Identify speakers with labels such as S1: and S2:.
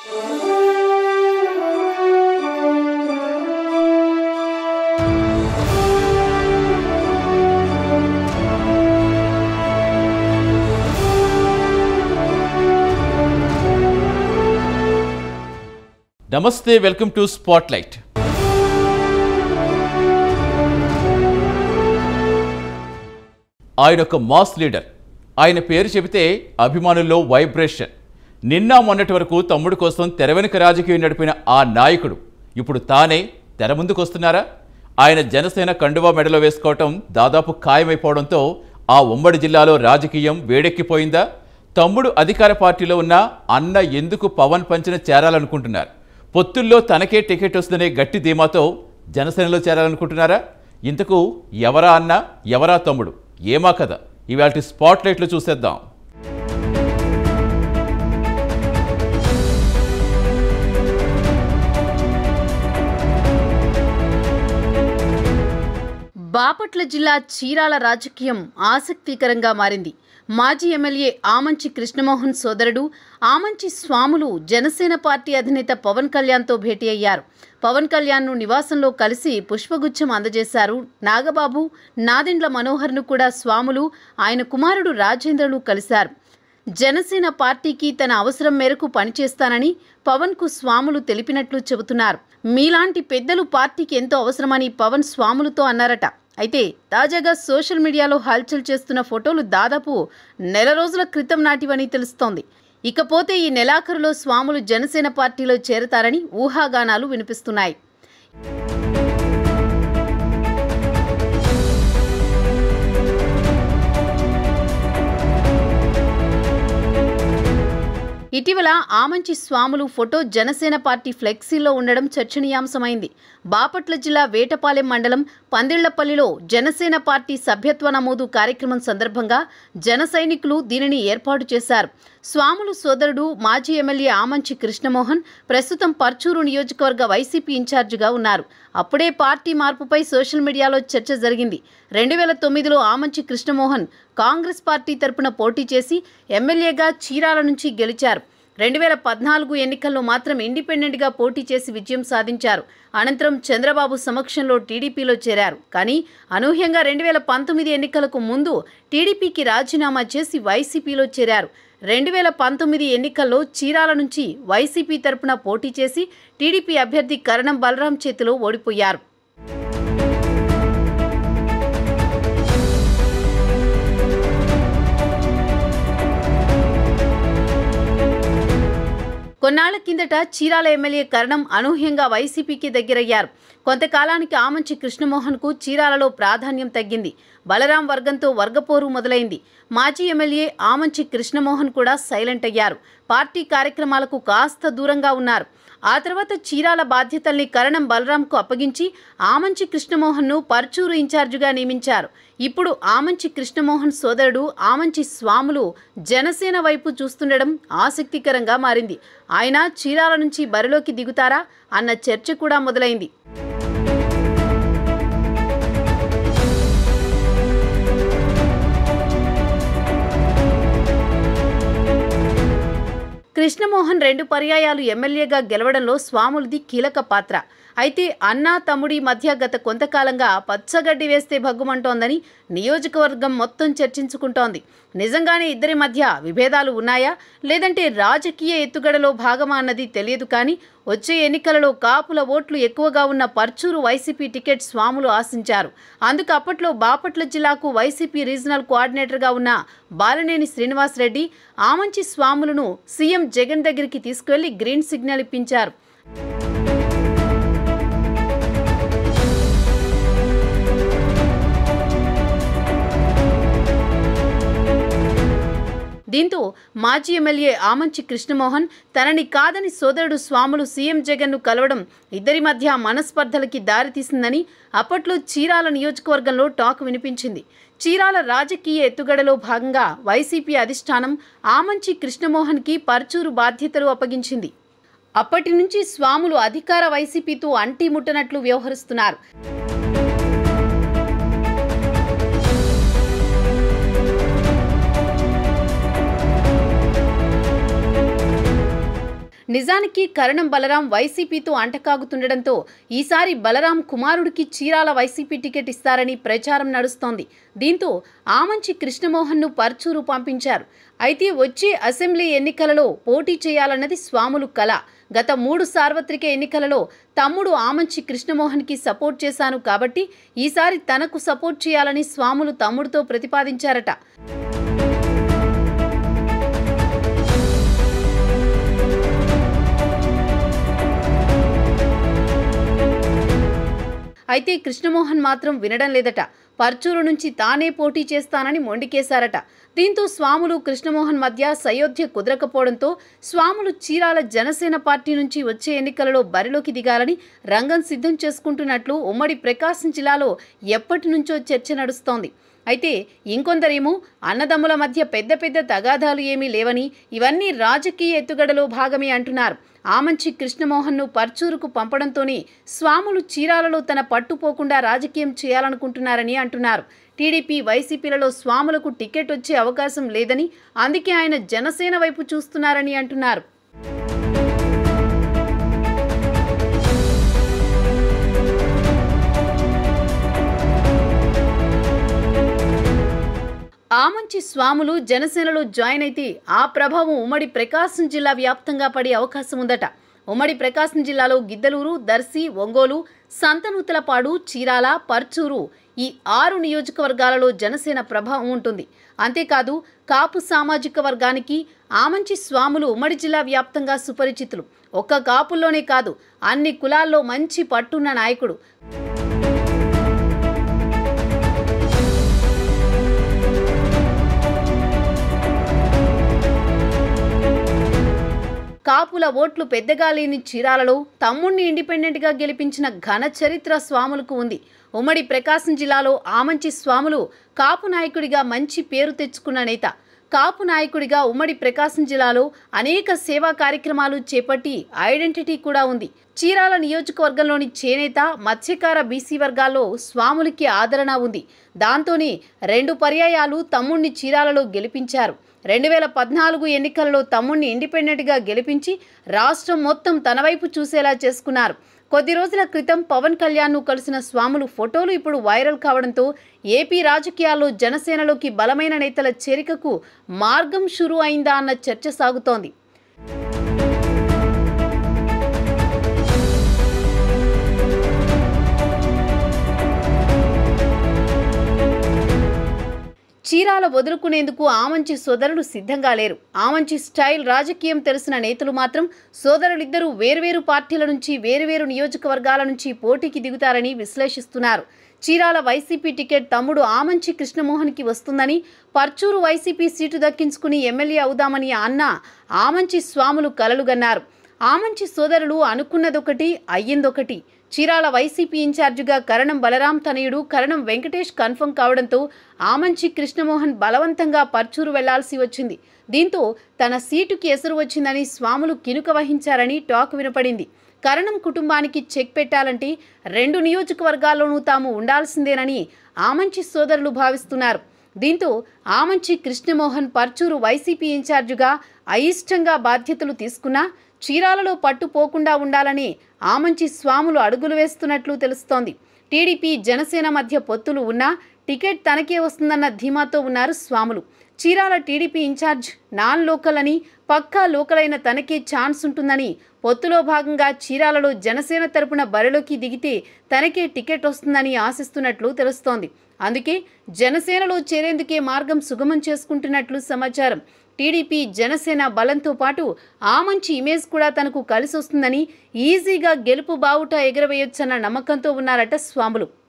S1: నమస్తే welcome to spotlight ఆయన ఒక మాస్ లీడర్ ఆయన పేరు చెబితే అభిమానుల్లో వైబ్రేషన్ నిన్న మొన్నటి వరకు తమ్ముడు కోసం తెర వెనుక రాజకీయం నడిపిన ఆ నాయకుడు ఇప్పుడు తానే తెర ముందుకు వస్తున్నారా ఆయన జనసేన కండువా మెడలో వేసుకోవటం దాదాపు ఖాయమైపోవడంతో ఆ ఉమ్మడి జిల్లాలో రాజకీయం వేడెక్కిపోయిందా తమ్ముడు అధికార పార్టీలో ఉన్న అన్న ఎందుకు పవన్ పంచిన చేరాలనుకుంటున్నారు పొత్తుల్లో తనకే టికెట్ వస్తుందనే గట్టి ధీమాతో జనసేనలో చేరాలనుకుంటున్నారా ఇంతకు ఎవరా అన్న ఎవరా తమ్ముడు ఏమా కథ ఇవాళ స్పాట్లైట్లో చూసేద్దాం
S2: బాపట్ల జిల్లా చీరాల రాజకీయం ఆసక్తికరంగా మారింది మాజీ ఎమ్మెల్యే ఆమంచి కృష్ణమోహన్ సోదరుడు ఆమంచి స్వాములు జనసేన పార్టీ అధినేత పవన్ కళ్యాణ్తో భేటీ అయ్యారు పవన్ కళ్యాణ్ను నివాసంలో కలిసి పుష్పగుచ్చం అందజేశారు నాగబాబు నాదెండ్ల మనోహర్ను కూడా స్వాములు ఆయన కుమారుడు రాజేంద్రలు కలిశారు జనసేన పార్టీకి తన అవసరం మేరకు పనిచేస్తానని పవన్కు స్వాములు తెలిపినట్లు చెబుతున్నారు మీలాంటి పెద్దలు పార్టీకి ఎంతో అవసరమని పవన్ స్వాములతో అన్నారట అయితే తాజాగా సోషల్ మీడియాలో హల్చల్ చేస్తున్న ఫోటోలు దాదాపు నెల రోజుల క్రితం నాటివని తెలుస్తోంది ఇకపోతే ఈ నెలాఖరులో స్వాములు జనసేన పార్టీలో చేరతారని ఊహాగానాలు వినిపిస్తున్నాయి ఇటీవల ఆమంచి స్వాములు ఫోటో జనసేన పార్టీ ఫ్లెక్సీలో ఉండడం చర్చనీయాంశమైంది బాపట్ల జిల్లా వేటపాలెం మండలం పందిళ్లపల్లిలో జనసేన పార్టీ సభ్యత్వ నమోదు కార్యక్రమం సందర్భంగా జన సైనికులు దీనిని ఏర్పాటు చేశారు స్వాములు సోదరుడు మాజీ ఎమ్మెల్యే ఆమంచి కృష్ణమోహన్ ప్రస్తుతం పర్చూరు నియోజకవర్గ వైసీపీ ఇన్ఛార్జిగా ఉన్నారు అప్పుడే పార్టీ మార్పుపై సోషల్ మీడియాలో చర్చ జరిగింది రెండు వేల తొమ్మిదిలో ఆమంచి కృష్ణమోహన్ కాంగ్రెస్ పార్టీ తరపున పోటీ చేసి ఎమ్మెల్యేగా చీరాల నుంచి గెలిచారు రెండు వేల పద్నాలుగు ఎన్నికల్లో మాత్రం ఇండిపెండెంట్గా పోటీ చేసి విజయం సాధించారు అనంతరం చంద్రబాబు సమక్షంలో టీడీపీలో చేరారు కానీ అనూహ్యంగా రెండు వేల పంతొమ్మిది ఎన్నికలకు ముందు టీడీపీకి రాజీనామా చేసి వైసీపీలో చేరారు రెండు వేల పంతొమ్మిది ఎన్నికల్లో చీరాల నుంచి వైసీపీ తరపున పోటీ చేసి టీడీపీ అభ్యర్థి కరణం బలరాం చేతిలో ఓడిపోయారు కొన్నాళ్ల కిందట చీరాల ఎమ్మెల్యే కరణం అనూహ్యంగా వైసీపీకి దగ్గరయ్యారు కొంతకాలానికి ఆమంచి కృష్ణమోహన్కు చీరాలలో ప్రాధాన్యం తగ్గింది బలరాం వర్గంతో వర్గపోరు మొదలైంది మాజీ ఎమ్మెల్యే ఆమంచి కృష్ణమోహన్ కూడా సైలెంట్ అయ్యారు పార్టీ కార్యక్రమాలకు కాస్త దూరంగా ఉన్నారు ఆ తర్వాత చీరాల బాధ్యతల్ని కరణం బలరాంకు అప్పగించి ఆమంచి కృష్ణమోహన్ను పర్చూరు ఇన్ఛార్జిగా నియమించారు ఇప్పుడు ఆమంచి కృష్ణమోహన్ సోదరుడు ఆమంచి స్వాములు జనసేన వైపు చూస్తుండడం ఆసక్తికరంగా మారింది ఆయన చీరాల నుంచి బరిలోకి దిగుతారా అన్న చర్చ కూడా మొదలైంది కృష్ణమోహన్ రెండు పర్యాయాలు ఎమ్మెల్యేగా గెలవడంలో స్వాములది కీలక పాత్ర అయితే అన్న తమ్ముడి మధ్య గత కొంతకాలంగా పచ్చగడ్డి వేస్తే భగ్గుమంటోందని నియోజకవర్గం మొత్తం చర్చించుకుంటోంది నిజంగానే ఇద్దరి మధ్య విభేదాలు ఉన్నాయా లేదంటే రాజకీయ ఎత్తుగడలో భాగమా అన్నది తెలియదు కానీ వచ్చే ఎన్నికలలో కాపుల ఓట్లు ఎక్కువగా ఉన్న పర్చూరు వైసీపీ టికెట్ స్వాములు ఆశించారు అందుకు అప్పట్లో బాపట్ల జిల్లాకు వైసీపీ రీజనల్ కోఆర్డినేటర్గా ఉన్న బాలనేని శ్రీనివాసరెడ్డి ఆమంచి స్వాములను సీఎం జగన్ దగ్గరికి తీసుకువెళ్లి గ్రీన్ సిగ్నల్ ఇప్పించారు దీంతో మాజీ ఎమ్మెల్యే ఆమంచి కృష్ణమోహన్ తనని కాదని సోదరుడు స్వాములు సీఎం జగన్ను కలవడం ఇద్దరి మధ్య మనస్పర్ధలకి దారితీసిందని అప్పట్లో చీరాల నియోజకవర్గంలో టాక్ వినిపించింది చీరాల రాజకీయ ఎత్తుగడలో భాగంగా వైసీపీ అధిష్టానం ఆమంచి కృష్ణమోహన్కి పర్చూరు బాధ్యతలు అప్పగించింది అప్పటి నుంచి స్వాములు అధికార వైసీపీతో అంటి ముట్టనట్లు వ్యవహరిస్తున్నారు నిజానికి కరణం బలరాం వైసీపీతో అంటకాగుతుండటంతో ఈసారి బలరాం కుమారుడికి చీరాల వైసీపీ టికెట్ ఇస్తారని ప్రచారం నడుస్తోంది దీంతో ఆమంచి కృష్ణమోహన్ను పర్చూరు పంపించారు అయితే వచ్చే అసెంబ్లీ ఎన్నికలలో పోటీ చేయాలన్నది స్వాములు కళ గత మూడు సార్వత్రిక ఎన్నికలలో తమ్ముడు ఆమంచి కృష్ణమోహన్కి సపోర్ట్ చేశాను కాబట్టి ఈసారి తనకు సపోర్ట్ చేయాలని స్వాములు తమ్ముడితో ప్రతిపాదించారట అయితే కృష్ణమోహన్ మాత్రం వినడం లేదట పర్చూరు నుంచి తానే పోటీ చేస్తానని మొండికేశారట దీంతో స్వాములు కృష్ణమోహన్ మధ్య సయోధ్య కుదరకపోవడంతో స్వాములు చీరాల జనసేన పార్టీ నుంచి వచ్చే ఎన్నికలలో బరిలోకి దిగాలని రంగం సిద్ధం చేసుకుంటున్నట్లు ఉమ్మడి ప్రకాశం జిల్లాలో ఎప్పటి నుంచో చర్చ నడుస్తోంది అయితే ఇంకొందరేమో అన్నదమ్ముల మధ్య పెద్ద పెద్ద తగాదాలు ఏమీ లేవని ఇవన్నీ రాజకీయ ఎత్తుగడలో భాగమే అంటున్నారు ఆమంచి కృష్ణమోహన్ను పర్చూరుకు పంపడంతోనే స్వాములు చీరాలలో తన పట్టుపోకుండా రాజకీయం చేయాలనుకుంటున్నారని అంటున్నారు టీడీపీ వైసీపీలలో స్వాములకు టికెట్ వచ్చే అవకాశం లేదని అందుకే ఆయన జనసేన వైపు చూస్తున్నారని అంటున్నారు ఆమంచి స్వాములు జనసేనలో జాయిన్ అయితే ఆ ప్రభావం ఉమ్మడి ప్రకాశం జిల్లా వ్యాప్తంగా పడే అవకాశం ఉందట ఉమ్మడి ప్రకాశం జిల్లాలో గిద్దలూరు దర్శి ఒంగోలు సంతనూతలపాడు చీరాల పర్చూరు ఈ ఆరు నియోజకవర్గాలలో జనసేన ప్రభావం ఉంటుంది అంతేకాదు కాపు సామాజిక వర్గానికి ఆమంచి స్వాములు ఉమ్మడి జిల్లా వ్యాప్తంగా సుపరిచితులు ఒక్క కాపుల్లోనే కాదు అన్ని కులాల్లో మంచి పట్టున్న నాయకుడు కాపుల ఓట్లు పెద్దగా లేని చీరాలలో తమ్ముణ్ణి ఇండిపెండెంట్గా గెలిపించిన ఘన చరిత్ర స్వాములకు ఉంది ఉమ్మడి ప్రకాశం జిల్లాలో ఆమంచి స్వాములు కాపు నాయకుడిగా మంచి పేరు తెచ్చుకున్న నేత కాపు నాయకుడిగా ఉమ్మడి ప్రకాశం జిల్లాలో అనేక సేవా కార్యక్రమాలు చేపట్టి ఐడెంటిటీ కూడా ఉంది చీరాల నియోజకవర్గంలోని చేనేత మత్స్యకార బీసీ వర్గాల్లో స్వాములకి ఆదరణ ఉంది దాంతోనే రెండు పర్యాయాలు తమ్ముణ్ణి చీరాలలో గెలిపించారు రెండు వేల పద్నాలుగు ఎన్నికలలో తమ్ముణ్ణి ఇండిపెండెంట్గా గెలిపించి రాష్ట్రం మొత్తం తన వైపు చూసేలా చేసుకున్నారు కొద్ది రోజుల క్రితం పవన్ కళ్యాణ్ను కలిసిన స్వాములు ఫోటోలు ఇప్పుడు వైరల్ కావడంతో ఏపీ రాజకీయాల్లో జనసేనలోకి బలమైన నేతల చేరికకు మార్గం షురు అయిందా అన్న చర్చ సాగుతోంది చీరాల వదులుకునేందుకు ఆమంచి సోదరులు సిద్ధంగా లేరు ఆమంచి స్టైల్ రాజకీయం తెలిసిన నేతలు మాత్రం సోదరులిద్దరూ వేర్వేరు పార్టీల నుంచి వేరువేరు నియోజకవర్గాల నుంచి పోటీకి దిగుతారని విశ్లేషిస్తున్నారు చీరాల వైసీపీ టికెట్ తమ్ముడు ఆమంచి కృష్ణమోహన్కి వస్తుందని పర్చూరు వైసీపీ సీటు దక్కించుకుని ఎమ్మెల్యే అవుదామని అన్న ఆమంచి స్వాములు కలలుగన్నారు ఆమంచి సోదరులు అనుకున్నదొకటి అయ్యిందొకటి చీరాల వైసీపీ ఇన్ఛార్జిగా కరణం బలరాం తనయుడు కరణం వెంకటేష్ కన్ఫర్మ్ కావడంతో ఆమంచి కృష్ణమోహన్ బలవంతంగా పర్చూరు వెళ్లాల్సి వచ్చింది దీంతో తన సీటుకి ఎసరు వచ్చిందని స్వాములు కినుక వహించారని టాక్ వినపడింది కరణం కుటుంబానికి చెక్ పెట్టాలంటే రెండు నియోజకవర్గాల్లోనూ తాము ఉండాల్సిందేనని ఆమంచి సోదరులు భావిస్తున్నారు దీంతో ఆమంచి కృష్ణమోహన్ పర్చూరు వైసీపీ ఇన్ఛార్జిగా అయిష్టంగా బాధ్యతలు తీసుకున్నా చీరాలలో పట్టుపోకుండా ఉండాలని ఆమంచి స్వాములు అడుగులు వేస్తున్నట్లు తెలుస్తోంది టీడీపీ జనసేన మధ్య పొత్తులు ఉన్నా టికెట్ తనకే వస్తుందన్న ధీమాతో ఉన్నారు స్వాములు Chirala TDP in charge non local అని పక్కా లోకలైన తనకే ఛాన్స్ ఉంటుందని పొత్తులో భాగంగా చీరాలలో జనసేన తరపున బరిలోకి దిగితే తనకే టికెట్ వస్తుందని ఆశిస్తున్నట్లు తెలుస్తోంది అందుకే జనసేనలో చేరేందుకే మార్గం సుగమం చేసుకుంటున్నట్లు సమాచారం టీడీపీ జనసేన బలంతో పాటు ఆ మంచి ఇమేజ్ కూడా తనకు కలిసొస్తుందని ఈజీగా గెలుపు బావుట ఎగరవేయొచ్చన్న నమ్మకంతో ఉన్నారట స్వాములు